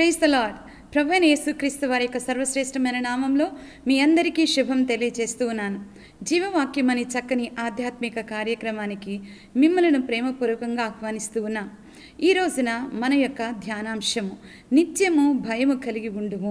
praise the lord ప్రభైన యేసుక్రీస్తు వారి యొక్క సర్వశ్రేష్టమైన నామంలో మీ అందరికీ శుభం తెలియజేస్తూ ఉన్నాను జీవవాక్యం అనే చక్కని ఆధ్యాత్మిక కార్యక్రమానికి మిమ్మల్ని ప్రేమపూర్వకంగా ఆహ్వానిస్తూ ఉన్నా ఈ రోజున మన యొక్క ధ్యానాంశము నిత్యము భయము కలిగి ఉండుము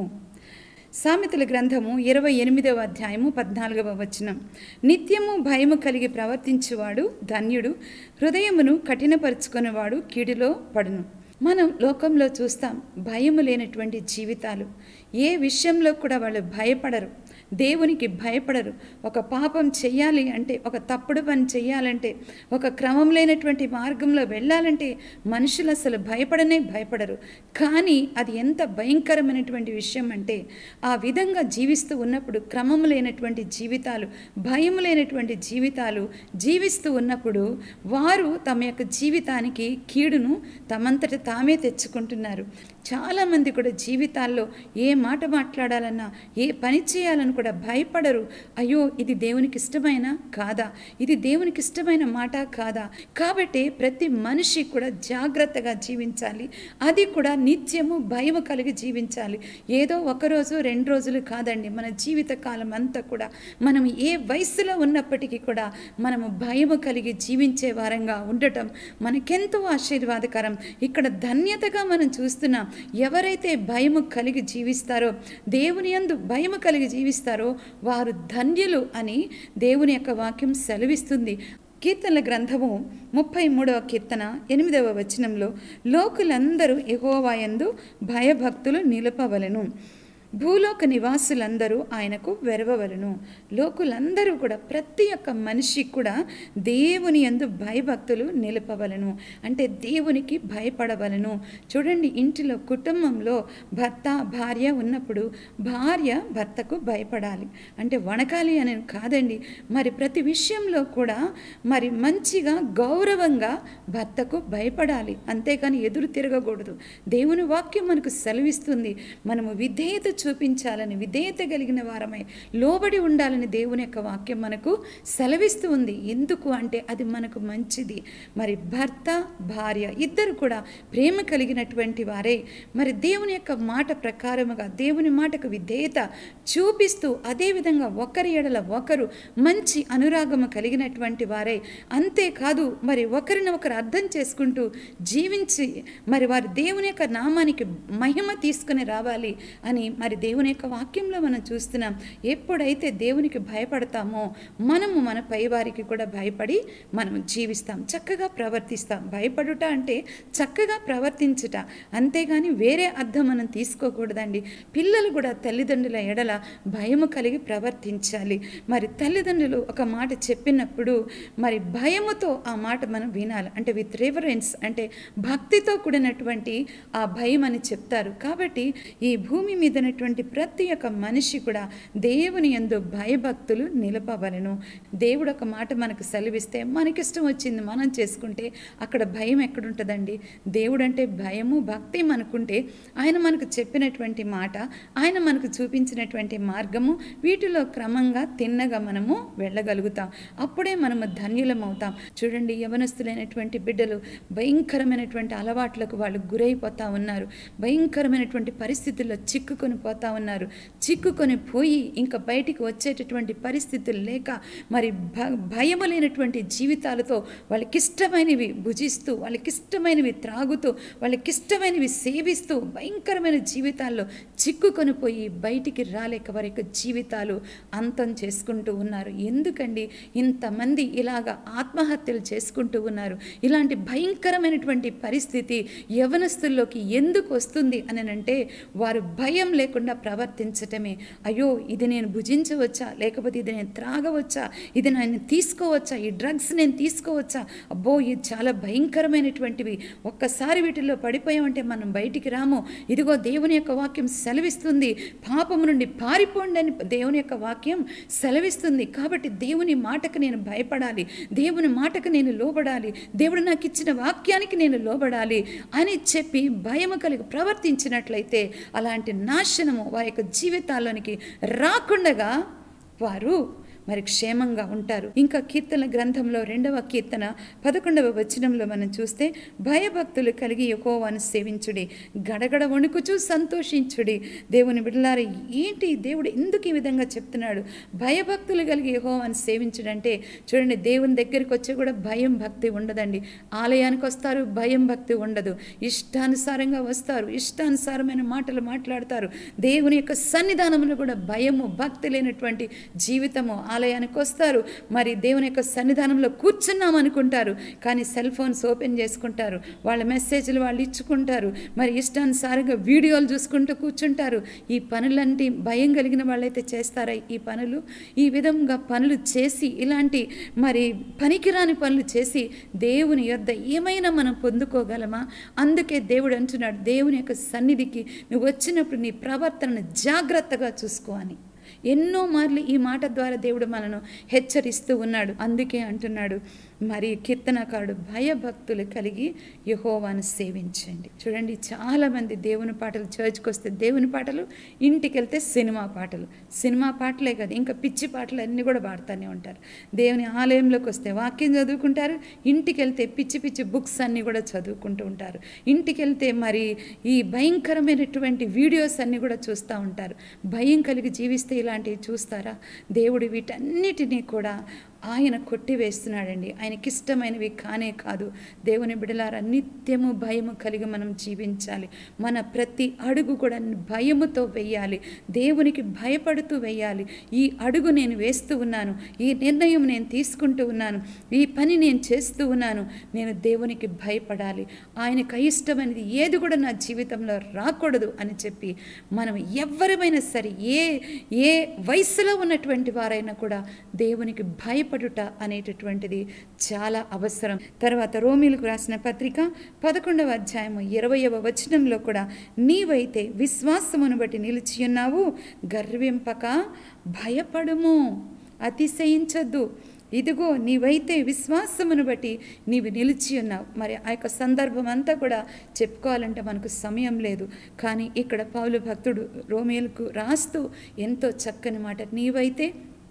సామెతల గ్రంథము ఇరవై ఎనిమిదవ అధ్యాయము పద్నాలుగవ వచనం నిత్యము భయము కలిగి ప్రవర్తించువాడు ధన్యుడు హృదయమును కఠినపరుచుకునేవాడు కీడులో పడును మనం లోకంలో చూస్తాం భయము లేనటువంటి జీవితాలు ఏ విషయంలో కూడా వాళ్ళు భయపడరు దేవునికి భయపడరు ఒక పాపం చెయ్యాలి అంటే ఒక తప్పుడు పని చెయ్యాలంటే ఒక క్రమం లేనటువంటి మార్గంలో వెళ్ళాలంటే మనుషులు అసలు భయపడనే భయపడరు కానీ అది ఎంత భయంకరమైనటువంటి విషయం అంటే ఆ విధంగా జీవిస్తూ ఉన్నప్పుడు క్రమం లేనటువంటి జీవితాలు భయం లేనటువంటి జీవితాలు జీవిస్తూ ఉన్నప్పుడు వారు తమ యొక్క జీవితానికి కీడును తమంతట తామే తెచ్చుకుంటున్నారు చాలామంది కూడా జీవితాల్లో ఏ మాట మాట్లాడాలన్నా ఏ పని చేయాలని కూడా భయపడరు అయ్యో ఇది దేవునికి ఇష్టమైన కాదా ఇది దేవునికి ఇష్టమైన మాట కాదా కాబట్టి ప్రతి మనిషి కూడా జాగ్రత్తగా జీవించాలి అది కూడా నిత్యము భయం కలిగి జీవించాలి ఏదో ఒకరోజు రెండు రోజులు కాదండి మన జీవిత కాలం అంతా కూడా మనం ఏ వయసులో ఉన్నప్పటికీ కూడా మనము భయము కలిగి జీవించే వారంగా ఉండటం మనకెంతో ఆశీర్వాదకరం ఇక్కడ ధన్యతగా మనం చూస్తున్నాం ఎవరైతే భయము కలిగి జీవిస్తారో దేవుని యందు భయము కలిగి జీవిస్తారో వారు ధన్యులు అని దేవుని యొక్క వాక్యం సెలవిస్తుంది కీర్తనల గ్రంథము ముప్పై మూడవ కీర్తన ఎనిమిదవ వచనంలో లోకులందరూ ఎహోవాయందు భయభక్తులు నిలపవలను భూలోక నివాసులందరూ ఆయనకు వెరవవలను లోకులందరూ కూడా ప్రతి ఒక్క మనిషి కూడా దేవుని ఎందు భయభక్తులు నిలపవలను అంటే దేవునికి భయపడవలను చూడండి ఇంటిలో కుటుంబంలో భర్త భార్య ఉన్నప్పుడు భార్య భర్తకు భయపడాలి అంటే వణకాలి అని కాదండి మరి ప్రతి విషయంలో కూడా మరి మంచిగా గౌరవంగా భర్తకు భయపడాలి అంతేకాని ఎదురు తిరగకూడదు దేవుని వాక్యం మనకు సెలవిస్తుంది మనము విధేయత చూపించాలని విధేయత కలిగిన వారమై లోబడి ఉండాలని దేవుని యొక్క వాక్యం మనకు సెలవిస్తూ ఉంది ఎందుకు అంటే అది మనకు మంచిది మరి భర్త భార్య ఇద్దరు కూడా ప్రేమ కలిగినటువంటి వారే మరి దేవుని యొక్క మాట ప్రకారముగా దేవుని మాటకు విధేయత చూపిస్తూ అదేవిధంగా ఒకరి ఎడల ఒకరు మంచి అనురాగము కలిగినటువంటి వారే అంతేకాదు మరి ఒకరిని ఒకరు అర్థం చేసుకుంటూ జీవించి మరి వారి దేవుని యొక్క నామానికి మహిమ తీసుకుని రావాలి అని మరి దేవుని యొక్క వాక్యంలో మనం చూస్తున్నాం ఎప్పుడైతే దేవునికి భయపడతామో మనము మన పైవారికి కూడా భయపడి మనం జీవిస్తాం చక్కగా ప్రవర్తిస్తాం భయపడుట అంటే చక్కగా ప్రవర్తించుట అంతేగాని వేరే అర్థం మనం తీసుకోకూడదండి పిల్లలు కూడా తల్లిదండ్రుల ఎడల భయము కలిగి ప్రవర్తించాలి మరి తల్లిదండ్రులు ఒక మాట చెప్పినప్పుడు మరి భయముతో ఆ మాట మనం వినాలి అంటే విత్ రివరెన్స్ అంటే భక్తితో కూడినటువంటి ఆ భయం అని చెప్తారు కాబట్టి ఈ భూమి మీద ఉన్నటువంటి ప్రతి ఒక్క మనిషి కూడా దేవుని ఎందు భయభక్తులు నిలపవలను దేవుడు ఒక మాట మనకు సెలవిస్తే మనకిష్టం వచ్చింది మనం చేసుకుంటే అక్కడ భయం ఎక్కడుంటుందండి దేవుడు అంటే భయము భక్తి మనకుంటే ఆయన మనకు చెప్పినటువంటి మాట ఆయన మనకు చూపించినటువంటి మార్గము వీటిలో క్రమంగా తిన్నగా మనము వెళ్ళగలుగుతాం అప్పుడే మనము ధన్యులం అవుతాం చూడండి యవనస్తులైనటువంటి బిడ్డలు భయంకరమైనటువంటి అలవాట్లకు వాళ్ళు గురైపోతా ఉన్నారు భయంకరమైనటువంటి పరిస్థితుల్లో చిక్కుకొని పోతా ఉన్నారు చిక్కుకొని పోయి ఇంకా బయటికి వచ్చేటటువంటి పరిస్థితులు లేక మరి భ భయము లేనటువంటి జీవితాలతో వాళ్ళకి ఇష్టమైనవి భుజిస్తూ వాళ్ళకి ఇష్టమైనవి త్రాగుతూ వాళ్ళకి ఇష్టమైనవి సేవిస్తూ భయంకరమైన జీవితాల్లో చిక్కుకొని పోయి బయటికి రాలేక వారి యొక్క జీవితాలు అంతం చేసుకుంటూ ఉన్నారు ఎందుకండి ఇంతమంది ఇలాగ ఆత్మహత్యలు చేసుకుంటూ ఉన్నారు ఇలాంటి భయంకరమైనటువంటి పరిస్థితి యవనస్తుల్లోకి ఎందుకు వస్తుంది అని అంటే వారు భయం లేకుండా ప్రవర్తించటమే అయ్యో ఇది నేను భుజించవచ్చా లేకపోతే ఇది నేను త్రాగవచ్చా ఇది నేను తీసుకోవచ్చా ఈ డ్రగ్స్ నేను తీసుకోవచ్చా అబ్బో ఇది చాలా భయంకరమైనటువంటివి ఒక్కసారి వీటిల్లో పడిపోయామంటే మనం బయటికి రాము ఇదిగో దేవుని యొక్క వాక్యం సెలవిస్తుంది పాపము నుండి పారిపోండి అని దేవుని యొక్క వాక్యం సెలవిస్తుంది కాబట్టి దేవుని మాటకు నేను భయపడాలి దేవుని మాటకు నేను లోబడాలి దేవుడు నాకు ఇచ్చిన వాక్యానికి నేను లోబడాలి అని చెప్పి భయము కలిగి ప్రవర్తించినట్లయితే అలాంటి నాశనము వారి యొక్క జీవితాల్లోనికి రాకుండగా వారు మరి క్షేమంగా ఉంటారు ఇంకా కీర్తన గ్రంథంలో రెండవ కీర్తన పదకొండవ వచనంలో మనం చూస్తే భయభక్తులు కలిగి యెహోవాను సేవించుడి గడగడ వణుకుచూ సంతోషించుడి దేవుని బిడ్డలారా ఏంటి దేవుడు ఎందుకు ఈ విధంగా చెప్తున్నాడు భయభక్తులు కలిగి యెహోవాను సేవించుడంటే చూడండి దేవుని దగ్గరికి వచ్చి కూడా భయం భక్తి ఉండదండి ఆలయానికి వస్తారు భయం భక్తి ఉండదు ఇష్టానుసారంగా వస్తారు ఇష్టానుసారమైన మాటలు మాట్లాడతారు దేవుని యొక్క సన్నిధానంలో కూడా భయము భక్తి లేనటువంటి జీవితము ఆలయానికి వస్తారు మరి దేవుని యొక్క సన్నిధానంలో కూర్చున్నాం అనుకుంటారు కానీ సెల్ ఫోన్స్ ఓపెన్ చేసుకుంటారు వాళ్ళ మెసేజ్లు వాళ్ళు ఇచ్చుకుంటారు మరి ఇష్టానుసారంగా వీడియోలు చూసుకుంటూ కూర్చుంటారు ఈ పనులంటే భయం కలిగిన వాళ్ళైతే చేస్తారా ఈ పనులు ఈ విధంగా పనులు చేసి ఇలాంటి మరి పనికిరాని పనులు చేసి దేవుని యొద్ద ఏమైనా మనం పొందుకోగలమా అందుకే దేవుడు అంటున్నాడు దేవుని యొక్క సన్నిధికి నువ్వు వచ్చినప్పుడు నీ ప్రవర్తనను జాగ్రత్తగా చూసుకో అని ఎన్నో మార్లు ఈ మాట ద్వారా దేవుడు మనను హెచ్చరిస్తూ ఉన్నాడు అందుకే అంటున్నాడు మరి కీర్తనకారుడు భయభక్తులు కలిగి యహోవాను సేవించండి చూడండి చాలామంది దేవుని పాటలు చర్చ్కి వస్తే దేవుని పాటలు ఇంటికి వెళ్తే సినిమా పాటలు సినిమా పాటలే కదా ఇంకా పిచ్చి పాటలు అన్నీ కూడా పాడుతూనే ఉంటారు దేవుని ఆలయంలోకి వస్తే వాక్యం చదువుకుంటారు ఇంటికి వెళ్తే పిచ్చి పిచ్చి బుక్స్ అన్నీ కూడా చదువుకుంటూ ఉంటారు ఇంటికి వెళ్తే మరి ఈ భయంకరమైనటువంటి వీడియోస్ అన్నీ కూడా చూస్తూ ఉంటారు భయం కలిగి జీవిస్తే ఇలాంటివి చూస్తారా దేవుడు వీటన్నిటినీ కూడా ఆయన కొట్టివేస్తున్నాడండి ఆయనకి ఇష్టమైనవి కానే కాదు దేవుని బిడలారా నిత్యము భయము కలిగి మనం జీవించాలి మన ప్రతి అడుగు కూడా భయముతో వెయ్యాలి దేవునికి భయపడుతూ వెయ్యాలి ఈ అడుగు నేను వేస్తూ ఉన్నాను ఈ నిర్ణయం నేను తీసుకుంటూ ఉన్నాను ఈ పని నేను చేస్తూ ఉన్నాను నేను దేవునికి భయపడాలి ఆయనకు అయిష్టమైనది ఏది కూడా నా జీవితంలో రాకూడదు అని చెప్పి మనం ఎవరిమైనా సరే ఏ ఏ వయసులో ఉన్నటువంటి వారైనా కూడా దేవునికి భయపడుట అనేటటువంటిది చాలా అవసరం తర్వాత రోమిలకు రాసిన పత్రిక పదకొండవ అధ్యాయము ఇరవయవ వచనంలో కూడా నీవైతే విశ్వాసమును బట్టి నిలిచి ఉన్నావు గర్వింపక భయపడుము అతిశయించద్దు ఇదిగో నీవైతే విశ్వాసమును బట్టి నీవు నిలిచి ఉన్నావు మరి ఆ యొక్క సందర్భం అంతా కూడా చెప్పుకోవాలంటే మనకు సమయం లేదు కానీ ఇక్కడ పౌలు భక్తుడు రోమేలకు రాస్తూ ఎంతో చక్కని మాట నీవైతే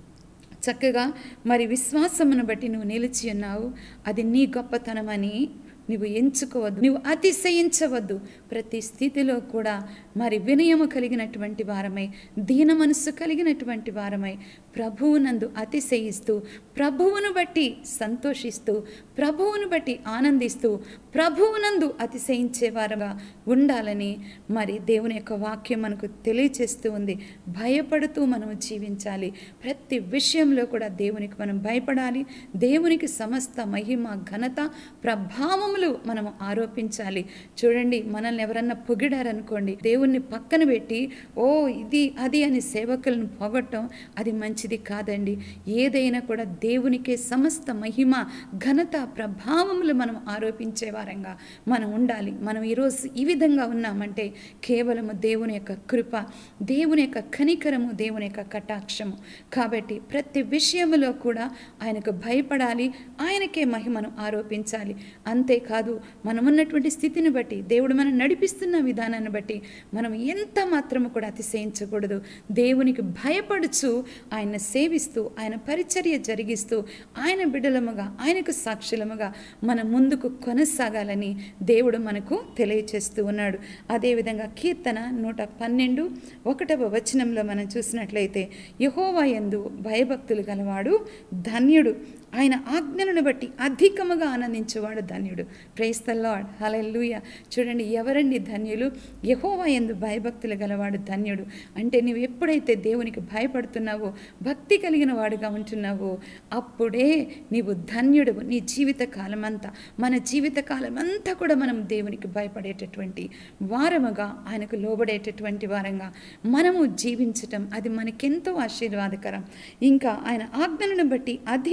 చక్కగా మరి విశ్వాసమును బట్టి నువ్వు నిలిచి ఉన్నావు అది నీ గొప్పతనమని నువ్వు ఎంచుకోవద్దు నువ్వు అతిశయించవద్దు ప్రతి స్థితిలో కూడా మరి వినయము కలిగినటువంటి వారమై దీన మనస్సు కలిగినటువంటి వారమై ప్రభువునందు అతిశయిస్తూ ప్రభువును బట్టి సంతోషిస్తూ ప్రభువును బట్టి ఆనందిస్తూ ప్రభువునందు అతిశయించే వారుగా ఉండాలని మరి దేవుని యొక్క వాక్యం మనకు తెలియచేస్తూ ఉంది భయపడుతూ మనము జీవించాలి ప్రతి విషయంలో కూడా దేవునికి మనం భయపడాలి దేవునికి సమస్త మహిమ ఘనత ప్రభావములు మనము ఆరోపించాలి చూడండి మనల్ని ఎవరన్నా పొగిడారనుకోండి దేవుణ్ణి పక్కన పెట్టి ఓ ఇది అది అని సేవకులను పొగట్టం అది మంచిది కాదండి ఏదైనా కూడా దేవునికే సమస్త మహిమ ఘనత ప్రభావములు మనం ఆరోపించే వారంగా మనం ఉండాలి మనం ఈరోజు ఈ విధంగా ఉన్నామంటే కేవలము దేవుని యొక్క కృప దేవుని యొక్క కనికరము దేవుని యొక్క కటాక్షము కాబట్టి ప్రతి విషయములో కూడా ఆయనకు భయపడాలి ఆయనకే మహిమను ఆరోపించాలి అంతేకాదు మనం ఉన్నటువంటి స్థితిని బట్టి దేవుడు మనం నడిపిస్తున్న విధానాన్ని బట్టి మనం ఎంత మాత్రము కూడా అతిశయించకూడదు దేవునికి భయపడుచు ఆయన సేవిస్తూ ఆయన పరిచర్య జరిగిస్తూ ఆయన బిడలముగా ఆయనకు సాక్షులముగా మనం ముందుకు కొనసాగాలని దేవుడు మనకు తెలియచేస్తూ ఉన్నాడు అదేవిధంగా కీర్తన నూట పన్నెండు ఒకటవ వచనంలో మనం చూసినట్లయితే యహోవా యందు భయభక్తులు గలవాడు ధన్యుడు ఆయన ఆజ్ఞలను బట్టి అధికముగా ఆనందించేవాడు ధన్యుడు ప్రైస్ ద లాడ్ హలెల్లుయ చూడండి ఎవరండి ధన్యులు యహోవా ఎందు భయభక్తులు గలవాడు ధన్యుడు అంటే నువ్వు ఎప్పుడైతే దేవునికి భయపడుతున్నావో భక్తి కలిగిన వాడుగా ఉంటున్నావో అప్పుడే నీవు ధన్యుడు నీ జీవిత కాలమంతా మన జీవిత కాలం అంతా కూడా మనం దేవునికి భయపడేటటువంటి వారముగా ఆయనకు లోబడేటటువంటి వారంగా మనము జీవించటం అది మనకెంతో ఆశీర్వాదకరం ఇంకా ఆయన ఆజ్ఞలను బట్టి అధికముగా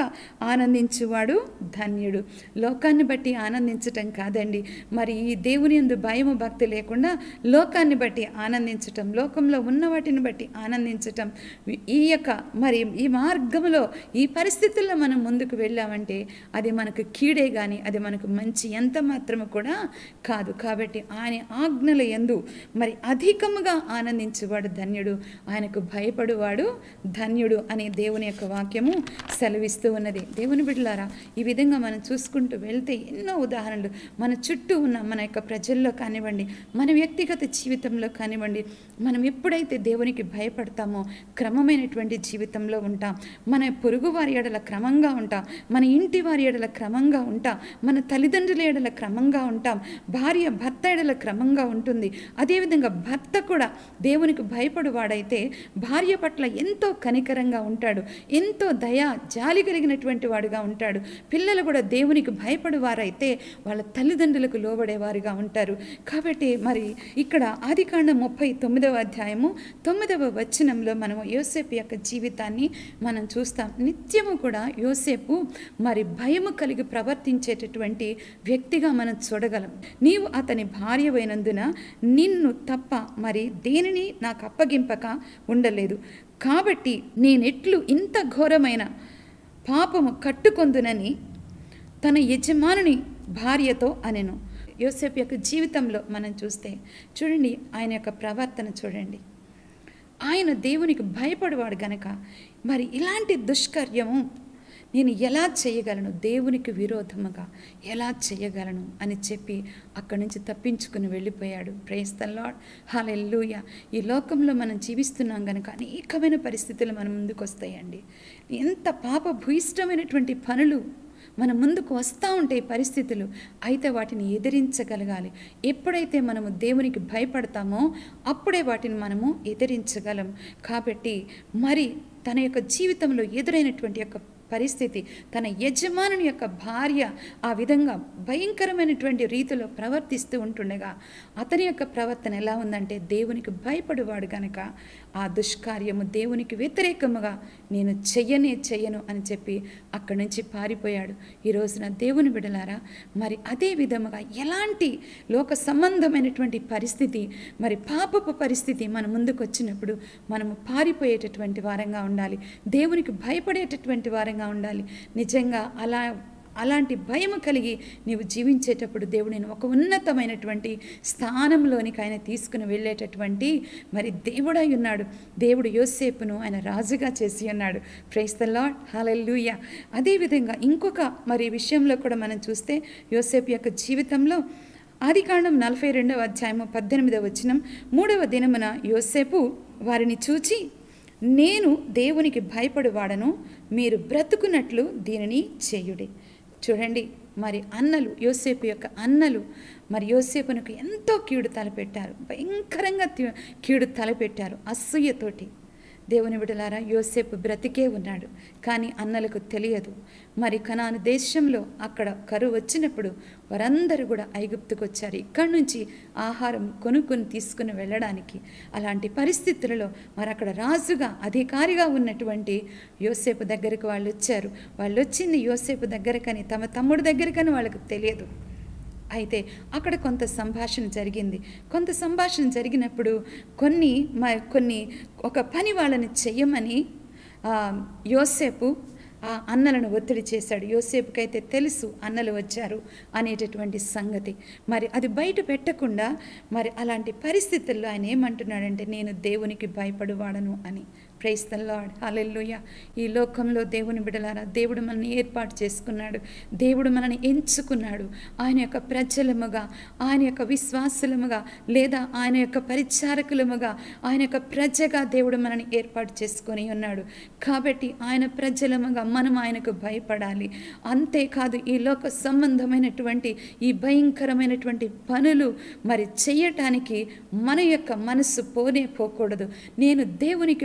ఆనందించువాడు ధన్యుడు లోకాన్ని బట్టి ఆనందించటం కాదండి మరి ఈ దేవుని యందు భయము భక్తి లేకుండా లోకాన్ని బట్టి ఆనందించటం లోకంలో ఉన్న వాటిని బట్టి ఆనందించటం ఈ యొక్క మరి ఈ మార్గంలో ఈ పరిస్థితుల్లో మనం ముందుకు వెళ్ళామంటే అది మనకు కీడే కానీ అది మనకు మంచి ఎంత మాత్రము కూడా కాదు కాబట్టి ఆయన ఆజ్ఞల యందు మరి అధికముగా ఆనందించేవాడు ధన్యుడు ఆయనకు భయపడువాడు ధన్యుడు అనే దేవుని యొక్క వాక్యము సెలవిస్తూ ఉన్నది దేవుని బిడ్డలారా ఈ విధంగా మనం చూసుకుంటూ వెళ్తే ఎన్నో ఉదాహరణలు మన చుట్టూ ఉన్న మన యొక్క ప్రజల్లో కానివ్వండి మన వ్యక్తిగత జీవితంలో కానివ్వండి మనం ఎప్పుడైతే దేవునికి భయపడతామో క్రమమైనటువంటి జీవితంలో ఉంటాం మన పొరుగు వారి ఎడల క్రమంగా ఉంటాం మన ఇంటి వారి ఎడల క్రమంగా ఉంటాం మన తల్లిదండ్రుల ఎడల క్రమంగా ఉంటాం భార్య భర్త ఎడల క్రమంగా ఉంటుంది అదేవిధంగా భర్త కూడా దేవునికి భయపడు వాడైతే భార్య పట్ల ఎంతో కనికరంగా ఉంటాడు ఎంతో దయ జాలి కలిగినటువంటి వాడుగా ఉంటాడు పిల్లలు కూడా దేవునికి భయపడు వారైతే వాళ్ళ తల్లిదండ్రులకు లోబడేవారుగా ఉంటారు కాబట్టి మరి ఇక్కడ ఆదికాండం ముప్పై తొమ్మిదవ అధ్యాయము తొమ్మిదవ వచనంలో మనము యోసేపు యొక్క జీవితాన్ని మనం చూస్తాం నిత్యము కూడా యోసేపు మరి భయము కలిగి ప్రవర్తించేటటువంటి వ్యక్తిగా మనం చూడగలం నీవు అతని భార్యవైనందున నిన్ను తప్ప మరి దేనిని నాకు అప్పగింపక ఉండలేదు కాబట్టి నేనెట్లు ఇంత ఘోరమైన పాపము కట్టుకొందునని తన యజమానుని భార్యతో అనెను యోసేపు యొక్క జీవితంలో మనం చూస్తే చూడండి ఆయన యొక్క ప్రవర్తన చూడండి ఆయన దేవునికి భయపడేవాడు గనక మరి ఇలాంటి దుష్కర్యము నేను ఎలా చేయగలను దేవునికి విరోధముగా ఎలా చేయగలను అని చెప్పి అక్కడి నుంచి తప్పించుకుని వెళ్ళిపోయాడు ప్రేస్ ద లాడ్ హాలెల్లుయ ఈ లోకంలో మనం జీవిస్తున్నాం కనుక అనేకమైన పరిస్థితులు మన ముందుకు వస్తాయండి ఎంత పాప భూయిష్టమైనటువంటి పనులు మన ముందుకు వస్తూ ఉంటాయి పరిస్థితులు అయితే వాటిని ఎదిరించగలగాలి ఎప్పుడైతే మనము దేవునికి భయపడతామో అప్పుడే వాటిని మనము ఎదిరించగలం కాబట్టి మరి తన యొక్క జీవితంలో ఎదురైనటువంటి యొక్క పరిస్థితి తన యజమానుని యొక్క భార్య ఆ విధంగా భయంకరమైనటువంటి రీతిలో ప్రవర్తిస్తూ ఉంటుండగా అతని యొక్క ప్రవర్తన ఎలా ఉందంటే దేవునికి భయపడేవాడు గనక ఆ దుష్కార్యము దేవునికి వ్యతిరేకముగా నేను చెయ్యనే చెయ్యను అని చెప్పి అక్కడి నుంచి పారిపోయాడు ఈ రోజున దేవుని విడలారా మరి అదే విధముగా ఎలాంటి లోక సంబంధమైనటువంటి పరిస్థితి మరి పాపపు పరిస్థితి మన ముందుకు వచ్చినప్పుడు మనము పారిపోయేటటువంటి వారంగా ఉండాలి దేవునికి భయపడేటటువంటి వారంగా ఉండాలి నిజంగా అలా అలాంటి భయము కలిగి నీవు జీవించేటప్పుడు దేవుడు నేను ఒక ఉన్నతమైనటువంటి స్థానంలోనికి ఆయన తీసుకుని వెళ్ళేటటువంటి మరి దేవుడై ఉన్నాడు దేవుడు యోసేపును ఆయన రాజుగా చేసి ఉన్నాడు ప్రైస్ ద లాడ్ హాలెల్లుయ అదేవిధంగా ఇంకొక మరి విషయంలో కూడా మనం చూస్తే యోసేపు యొక్క జీవితంలో ఆదికాండం నలభై రెండవ అధ్యాయము పద్దెనిమిదవ వచనం మూడవ దినమున యోసేపు వారిని చూచి నేను దేవునికి భయపడువాడను మీరు బ్రతుకున్నట్లు దీనిని చేయుడి చూడండి మరి అన్నలు యోసేపు యొక్క అన్నలు మరి యోసేపునకు ఎంతో కీడు తలపెట్టారు భయంకరంగా తి- కీడు తలపెట్టారు అసూయతోటి దేవుని విడలారా యోసేపు బ్రతికే ఉన్నాడు కానీ అన్నలకు తెలియదు మరి కనాను దేశంలో అక్కడ కరువు వచ్చినప్పుడు వారందరూ కూడా ఐగుప్తుకు వచ్చారు ఇక్కడి నుంచి ఆహారం కొనుక్కొని తీసుకుని వెళ్ళడానికి అలాంటి పరిస్థితులలో మరి అక్కడ రాజుగా అధికారిగా ఉన్నటువంటి యోసేపు దగ్గరికి వాళ్ళు వచ్చారు వాళ్ళు వచ్చింది యోసేపు దగ్గరకని తమ తమ్ముడు దగ్గరకని వాళ్ళకి తెలియదు అయితే అక్కడ కొంత సంభాషణ జరిగింది కొంత సంభాషణ జరిగినప్పుడు కొన్ని మ కొన్ని ఒక పని వాళ్ళని చెయ్యమని ఆ, యోసేపు ఆ అన్నలను ఒత్తిడి చేశాడు యోసేపుకైతే తెలుసు అన్నలు వచ్చారు అనేటటువంటి సంగతి మరి అది బయట పెట్టకుండా మరి అలాంటి పరిస్థితుల్లో ఆయన ఏమంటున్నాడంటే నేను దేవునికి భయపడువాడను అని ప్రైస్ ద లాడ్ హల్లెలూయా ఈ లోకంలో దేవుని బిడలారా దేవుడు మనల్ని ఏర్పాటు చేసుకున్నాడు దేవుడు మనల్ని ఎంచుకున్నాడు ఆయన యొక్క ప్రజలముగా ఆయన యొక్క విశ్వాసులముగా లేదా ఆయన యొక్క పరిచారకులముగా ఆయన యొక్క ప్రజగా దేవుడు మనల్ని ఏర్పాటు చేసుకొని ఉన్నాడు కాబట్టి ఆయన ప్రజలముగా మనం ఆయనకు భయపడాలి అంతేకాదు ఈ లోక సంబంధమైనటువంటి ఈ భయంకరమైనటువంటి పనులు మరి చేయటానికి మన యొక్క మనస్సు పోనే పోకూడదు నేను దేవునికి భయపడు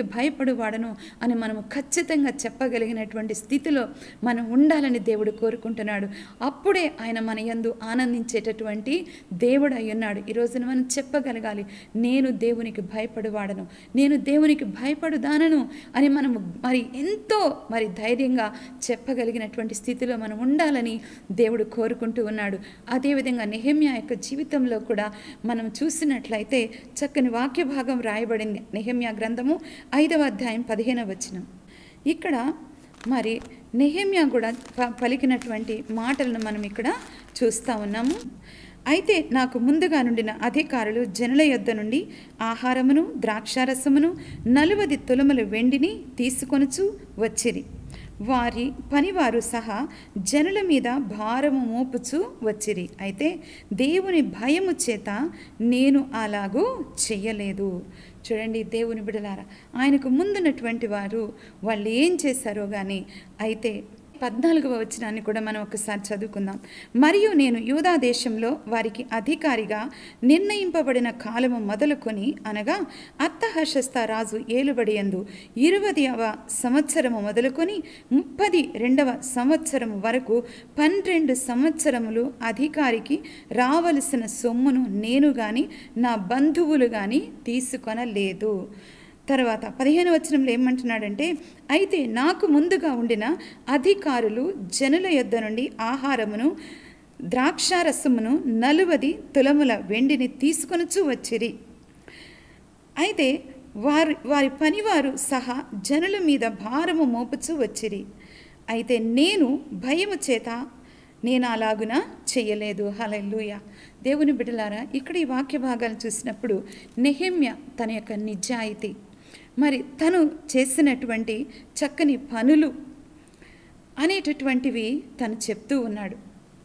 భయపడువాడను అని మనము ఖచ్చితంగా చెప్పగలిగినటువంటి స్థితిలో మనం ఉండాలని దేవుడు కోరుకుంటున్నాడు అప్పుడే ఆయన మన యందు ఆనందించేటటువంటి దేవుడు అయి ఉన్నాడు ఈ రోజున మనం చెప్పగలగాలి నేను దేవునికి భయపడువాడను నేను దేవునికి భయపడుదానను అని మనము మరి ఎంతో మరి ధైర్యంగా చెప్పగలిగినటువంటి స్థితిలో మనం ఉండాలని దేవుడు కోరుకుంటూ ఉన్నాడు అదేవిధంగా నెహమ్యా యొక్క జీవితంలో కూడా మనం చూసినట్లయితే చక్కని వాక్య భాగం రాయబడింది నెహమ్యా గ్రంథము ఐదవ అధ్యాయం పదిహేనవ వచనం ఇక్కడ మరి నెహమ్యా కూడా ప- పలికినటువంటి మాటలను మనం ఇక్కడ చూస్తూ ఉన్నాము అయితే నాకు ముందుగా నుండిన అధికారులు జనుల యొద్ద నుండి ఆహారమును ద్రాక్షారసమును నలువది తులముల వెండిని తీసుకొనుచు వచ్చిరి వారి పనివారు సహా జనుల మీద భారము మోపుచు వచ్చిరి అయితే దేవుని భయము చేత నేను అలాగూ చెయ్యలేదు చూడండి దేవుని బిడలారా ఆయనకు ముందున్నటువంటి వారు వాళ్ళు ఏం చేశారో కానీ అయితే పద్నాలుగవ వచనాన్ని కూడా మనం ఒకసారి చదువుకుందాం మరియు నేను యూదా దేశంలో వారికి అధికారిగా నిర్ణయింపబడిన కాలము మొదలుకొని అనగా అత్తహర్షస్త రాజు ఏలుబడి యందు ఇరువదివ సంవత్సరము మొదలుకొని ముప్పది రెండవ సంవత్సరము వరకు పన్నెండు సంవత్సరములు అధికారికి రావలసిన సొమ్మును నేను గాని నా బంధువులు గాని తీసుకొనలేదు తర్వాత పదిహేను వచనంలో ఏమంటున్నాడంటే అయితే నాకు ముందుగా ఉండిన అధికారులు జనుల యొద్ద నుండి ఆహారమును ద్రాక్షారసమును నలువది తులముల వెండిని తీసుకొనుచు వచ్చిరి అయితే వారి వారి పనివారు సహా జనుల మీద భారము మోపుచూ వచ్చిరి అయితే నేను భయము చేత నేను అలాగున చెయ్యలేదు హలెల్లుయ దేవుని బిడ్డలారా ఇక్కడ ఈ వాక్య భాగాలు చూసినప్పుడు నెహమ్య తన యొక్క నిజాయితీ మరి తను చేసినటువంటి చక్కని పనులు అనేటటువంటివి తను చెప్తూ ఉన్నాడు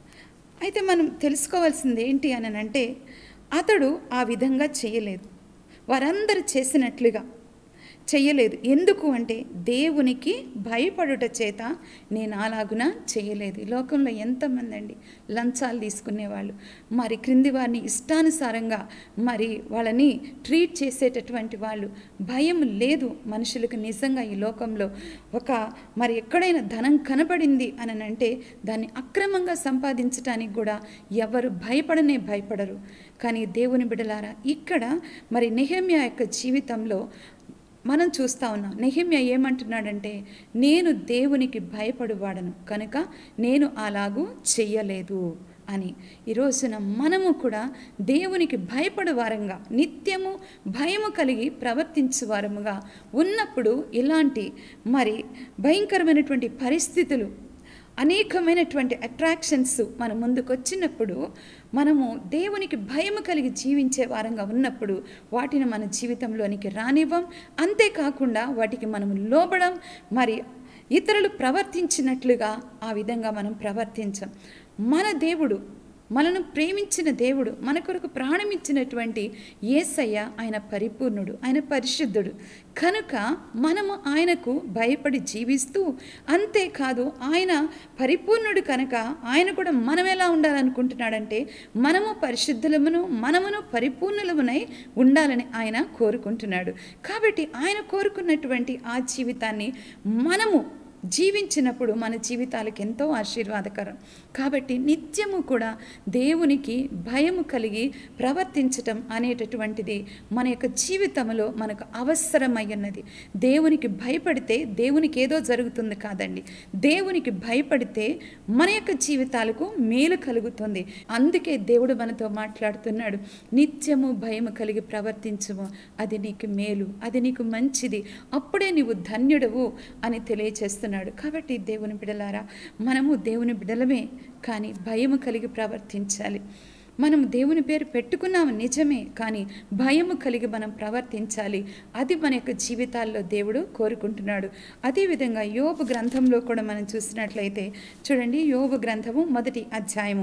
అయితే మనం తెలుసుకోవాల్సింది ఏంటి అని అంటే అతడు ఆ విధంగా చేయలేదు వారందరూ చేసినట్లుగా చెయ్యలేదు ఎందుకు అంటే దేవునికి భయపడుట చేత నేను అలాగున చేయలేదు ఈ లోకంలో ఎంతమంది అండి లంచాలు తీసుకునేవాళ్ళు మరి క్రింది వారిని ఇష్టానుసారంగా మరి వాళ్ళని ట్రీట్ చేసేటటువంటి వాళ్ళు భయం లేదు మనుషులకు నిజంగా ఈ లోకంలో ఒక మరి ఎక్కడైనా ధనం కనపడింది అని అంటే దాన్ని అక్రమంగా సంపాదించడానికి కూడా ఎవరు భయపడనే భయపడరు కానీ దేవుని బిడలారా ఇక్కడ మరి నెహమ్యా యొక్క జీవితంలో మనం చూస్తా ఉన్నాం నెహిమ్య ఏమంటున్నాడంటే నేను దేవునికి భయపడువాడను కనుక నేను అలాగూ చెయ్యలేదు అని ఈ రోజున మనము కూడా దేవునికి భయపడు వారంగా నిత్యము భయము కలిగి ప్రవర్తించు వారముగా ఉన్నప్పుడు ఇలాంటి మరి భయంకరమైనటువంటి పరిస్థితులు అనేకమైనటువంటి అట్రాక్షన్స్ మన ముందుకు వచ్చినప్పుడు మనము దేవునికి భయము కలిగి జీవించే వారంగా ఉన్నప్పుడు వాటిని మన జీవితంలోనికి రానివ్వం అంతేకాకుండా వాటికి మనము లోబడం మరి ఇతరులు ప్రవర్తించినట్లుగా ఆ విధంగా మనం ప్రవర్తించం మన దేవుడు మనను ప్రేమించిన దేవుడు మన కొరకు ప్రాణమిచ్చినటువంటి ఏసయ్య ఆయన పరిపూర్ణుడు ఆయన పరిశుద్ధుడు కనుక మనము ఆయనకు భయపడి జీవిస్తూ అంతేకాదు ఆయన పరిపూర్ణుడు కనుక ఆయన కూడా మనం ఎలా ఉండాలనుకుంటున్నాడంటే మనము పరిశుద్ధులమును మనమును పరిపూర్ణులమునై ఉండాలని ఆయన కోరుకుంటున్నాడు కాబట్టి ఆయన కోరుకున్నటువంటి ఆ జీవితాన్ని మనము జీవించినప్పుడు మన జీవితాలకు ఎంతో ఆశీర్వాదకరం కాబట్టి నిత్యము కూడా దేవునికి భయము కలిగి ప్రవర్తించటం అనేటటువంటిది మన యొక్క జీవితంలో మనకు అవసరమయ్యున్నది దేవునికి భయపడితే దేవునికి ఏదో జరుగుతుంది కాదండి దేవునికి భయపడితే మన యొక్క జీవితాలకు మేలు కలుగుతుంది అందుకే దేవుడు మనతో మాట్లాడుతున్నాడు నిత్యము భయము కలిగి ప్రవర్తించము అది నీకు మేలు అది నీకు మంచిది అప్పుడే నీవు ధన్యుడవు అని తెలియచేస్తున్నాడు కాబట్టి దేవుని బిడలారా మనము దేవుని బిడలమే కానీ భయము కలిగి ప్రవర్తించాలి మనం దేవుని పేరు పెట్టుకున్నాము నిజమే కానీ భయము కలిగి మనం ప్రవర్తించాలి అది మన యొక్క జీవితాల్లో దేవుడు కోరుకుంటున్నాడు అదేవిధంగా యోబు గ్రంథంలో కూడా మనం చూసినట్లయితే చూడండి యోబు గ్రంథము మొదటి అధ్యాయము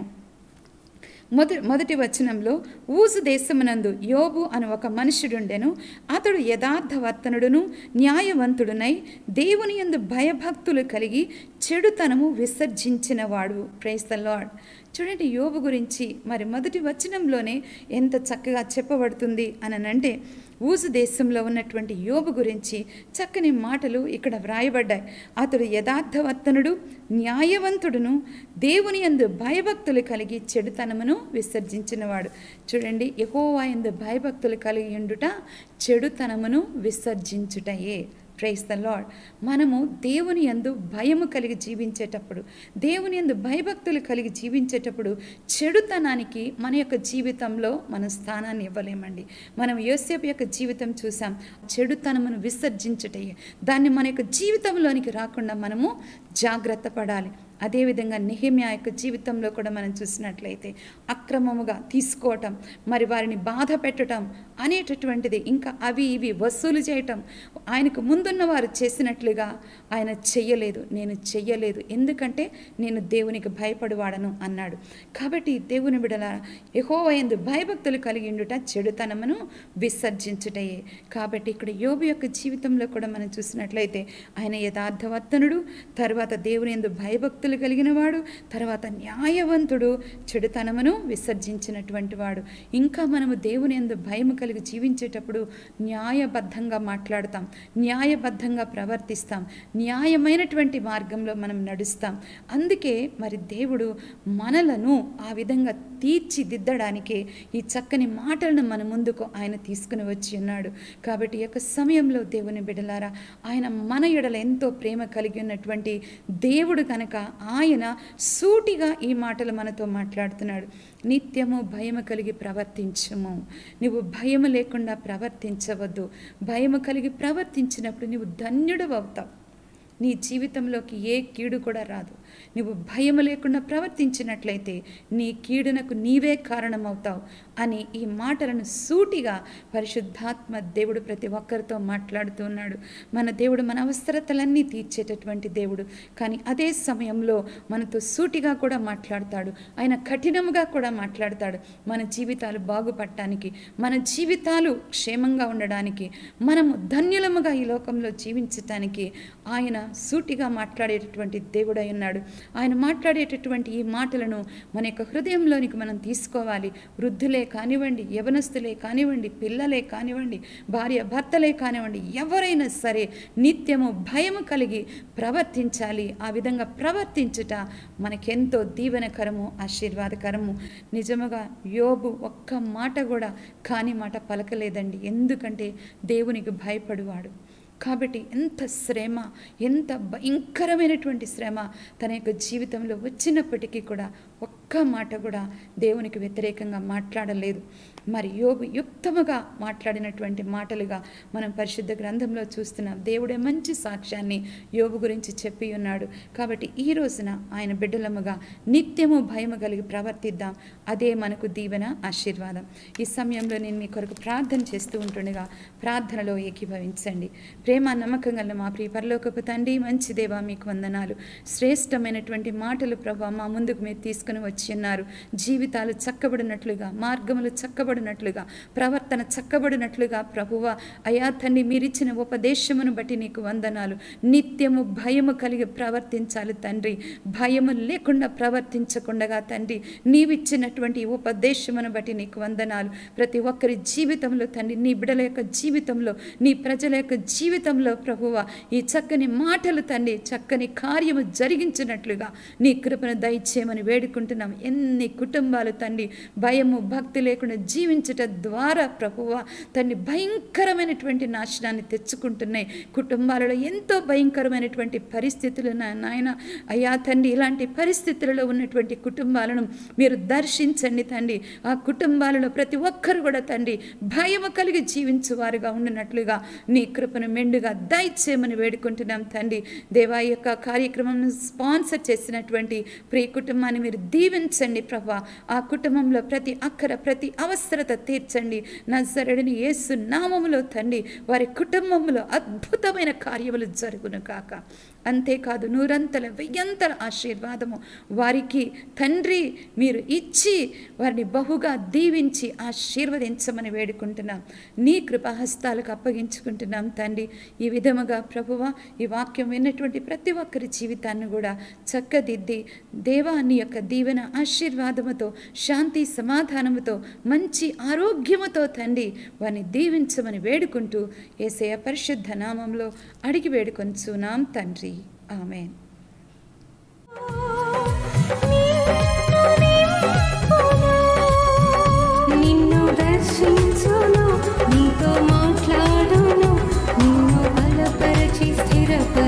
మొదటి మొదటి వచనంలో ఊజు దేశమునందు యోబు అని ఒక మనుషుడుండెను అతడు యథార్థవర్తనుడును న్యాయవంతుడునై దేవుని యందు భయభక్తులు కలిగి చెడుతనము విసర్జించినవాడు ప్రైస్ ద లార్డ్ చూడండి యోబు గురించి మరి మొదటి వచనంలోనే ఎంత చక్కగా చెప్పబడుతుంది అని అంటే ఊజు దేశంలో ఉన్నటువంటి యోబు గురించి చక్కని మాటలు ఇక్కడ వ్రాయబడ్డాయి అతడు యథార్థవర్తనుడు న్యాయవంతుడును దేవుని యందు భయభక్తులు కలిగి చెడుతనమును విసర్జించినవాడు చూడండి యహోవా యందు భయభక్తులు కలిగి ఉండుట చెడుతనమును విసర్జించుటయే ప్రైస్ ద లాడ్ మనము దేవుని యందు భయము కలిగి జీవించేటప్పుడు దేవుని యందు భయభక్తులు కలిగి జీవించేటప్పుడు చెడుతనానికి మన యొక్క జీవితంలో మనం స్థానాన్ని ఇవ్వలేమండి మనం యోసేపు యొక్క జీవితం చూసాం చెడుతనమును విసర్జించుటయే దాన్ని మన యొక్క జీవితంలోనికి రాకుండా మనము జాగ్రత్త పడాలి అదేవిధంగా నెహిమ్యా యొక్క జీవితంలో కూడా మనం చూసినట్లయితే అక్రమముగా తీసుకోవటం మరి వారిని బాధ పెట్టడం అనేటటువంటిది ఇంకా అవి ఇవి వసూలు చేయటం ఆయనకు ముందున్న వారు చేసినట్లుగా ఆయన చెయ్యలేదు నేను చెయ్యలేదు ఎందుకంటే నేను దేవునికి భయపడువాడను అన్నాడు కాబట్టి దేవుని బిడల యహోవయందు భయభక్తులు కలిగి ఉండుట చెడుతనమును విసర్జించుటయే కాబట్టి ఇక్కడ యోబు యొక్క జీవితంలో కూడా మనం చూసినట్లయితే ఆయన యథార్థవర్తనుడు తర్వాత దేవుని ఎందు భయభక్తులు కలిగిన వాడు తర్వాత న్యాయవంతుడు చెడుతనమును విసర్జించినటువంటి వాడు ఇంకా మనము దేవుని ఎందు భయము కలిగి జీవించేటప్పుడు న్యాయబద్ధంగా మాట్లాడతాం న్యాయబద్ధంగా ప్రవర్తిస్తాం న్యాయమైనటువంటి మార్గంలో మనం నడుస్తాం అందుకే మరి దేవుడు మనలను ఆ విధంగా తీర్చిదిద్దడానికే ఈ చక్కని మాటలను మన ముందుకు ఆయన తీసుకుని వచ్చి ఉన్నాడు కాబట్టి ఈ యొక్క సమయంలో దేవుని బిడలారా ఆయన మన ఎడల ఎంతో ప్రేమ కలిగి ఉన్నటువంటి దేవుడు కనుక ఆయన సూటిగా ఈ మాటలు మనతో మాట్లాడుతున్నాడు నిత్యము భయము కలిగి ప్రవర్తించము నువ్వు భయము లేకుండా ప్రవర్తించవద్దు భయము కలిగి ప్రవర్తించినప్పుడు నువ్వు ధన్యుడు అవుతావు నీ జీవితంలోకి ఏ కీడు కూడా రాదు నువ్వు భయం లేకుండా ప్రవర్తించినట్లయితే నీ కీడునకు నీవే కారణమవుతావు అని ఈ మాటలను సూటిగా పరిశుద్ధాత్మ దేవుడు ప్రతి ఒక్కరితో మాట్లాడుతూ ఉన్నాడు మన దేవుడు మన అవసరతలన్నీ తీర్చేటటువంటి దేవుడు కానీ అదే సమయంలో మనతో సూటిగా కూడా మాట్లాడతాడు ఆయన కఠినముగా కూడా మాట్లాడతాడు మన జీవితాలు బాగుపడటానికి మన జీవితాలు క్షేమంగా ఉండడానికి మనము ధన్యులముగా ఈ లోకంలో జీవించటానికి ఆయన సూటిగా మాట్లాడేటటువంటి దేవుడై ఉన్నాడు ఆయన మాట్లాడేటటువంటి ఈ మాటలను మన యొక్క హృదయంలోనికి మనం తీసుకోవాలి వృద్ధులే కానివ్వండి యవనస్తులే కానివ్వండి పిల్లలే కానివ్వండి భార్య భర్తలే కానివ్వండి ఎవరైనా సరే నిత్యము భయము కలిగి ప్రవర్తించాలి ఆ విధంగా ప్రవర్తించుట మనకెంతో దీవెనకరము ఆశీర్వాదకరము నిజముగా యోబు ఒక్క మాట కూడా కాని మాట పలకలేదండి ఎందుకంటే దేవునికి భయపడువాడు కాబట్టి ఎంత శ్రమ ఎంత భయంకరమైనటువంటి శ్రమ తన యొక్క జీవితంలో వచ్చినప్పటికీ కూడా ఒక్క మాట కూడా దేవునికి వ్యతిరేకంగా మాట్లాడలేదు మరి యోగు యుక్తముగా మాట్లాడినటువంటి మాటలుగా మనం పరిశుద్ధ గ్రంథంలో చూస్తున్నాం దేవుడే మంచి సాక్ష్యాన్ని యోగు గురించి చెప్పి ఉన్నాడు కాబట్టి ఈ రోజున ఆయన బిడ్డలముగా నిత్యము భయము కలిగి ప్రవర్తిద్దాం అదే మనకు దీవెన ఆశీర్వాదం ఈ సమయంలో నేను మీ కొరకు ప్రార్థన చేస్తూ ఉంటుండగా ప్రార్థనలో ఏకీభవించండి ప్రేమ నమ్మకం గల మా ప్రియ పరలోకపు తండ్రి మంచి దేవా మీకు వందనాలు శ్రేష్టమైనటువంటి మాటలు ప్రభా మా ముందుకు మీరు తీసుకుని వచ్చి ఉన్నారు జీవితాలు చక్కబడినట్లుగా మార్గములు చక్కబడినట్లుగా ప్రవర్తన చక్కబడినట్లుగా ప్రభువ అయా తండ్రి మీరిచ్చిన ఉపదేశమును బట్టి నీకు వందనాలు నిత్యము భయము కలిగి ప్రవర్తించాలి తండ్రి భయము లేకుండా ప్రవర్తించకుండగా తండ్రి నీవిచ్చినటువంటి ఈ ఉపదేశమును బట్టి నీకు వందనాలు ప్రతి ఒక్కరి జీవితంలో తండ్రి నీ బిడల యొక్క జీవితంలో నీ ప్రజల యొక్క జీవితంలో ప్రభువ ఈ చక్కని మాటలు తండ్రి చక్కని కార్యము జరిగించినట్లుగా నీ కృపను దయచేయమని వేడుకుంటున్నాం ఎన్ని కుటుంబాలు తండ్రి భయము భక్తి లేకుండా జీవించట ద్వారా ప్రభువ తండ్రి భయంకరమైనటువంటి నాశనాన్ని తెచ్చుకుంటున్నాయి కుటుంబాలలో ఎంతో భయంకరమైనటువంటి పరిస్థితులు నా నాయన అయ్యా తండ్రి ఇలాంటి పరిస్థితులలో ఉన్నటువంటి కుటుంబాలను మీరు దర్శించండి తండ్రి ఆ కుటుంబాలలో ప్రతి ఒక్కరు కూడా తండ్రి భయము కలిగి జీవించువారుగా ఉండినట్లుగా నీ కృపను మెండుగా దయచేయమని వేడుకుంటున్నాం తండ్రి దేవా ఈ యొక్క కార్యక్రమం స్పాన్సర్ చేసినటువంటి ప్రియ కుటుంబాన్ని మీరు దీవించండి ప్రభా ఆ కుటుంబంలో ప్రతి అక్కర ప్రతి అవసరత తీర్చండి నజరడిని యేసు నామములో తండ్రి వారి కుటుంబంలో అద్భుతమైన కార్యములు జరుగును కాక అంతేకాదు నూరంతల వెయ్యంతల ఆశీర్వాదము వారికి తండ్రి మీరు ఇచ్చి వారిని బహుగా దీవించి ఆశీర్వదించమని వేడుకుంటున్నాం నీ కృపాహస్తాలకు అప్పగించుకుంటున్నాం తండ్రి ఈ విధముగా ప్రభువ ఈ వాక్యం విన్నటువంటి ప్రతి ఒక్కరి జీవితాన్ని కూడా చక్కదిద్ది దేవా నీ యొక్క దీవెన ఆశీర్వాదముతో శాంతి సమాధానముతో మంచి ఆరోగ్యముతో తండ్రి వారిని దీవించమని వేడుకుంటూ ఏసయ పరిశుద్ధ నామంలో అడిగి వేడుకొంచున్నాం తండ్రి ఆమెన్ నిన్ను దర్శించును నీతో మాట్లాడును నిన్ను బలపరచి స్థిరపరచును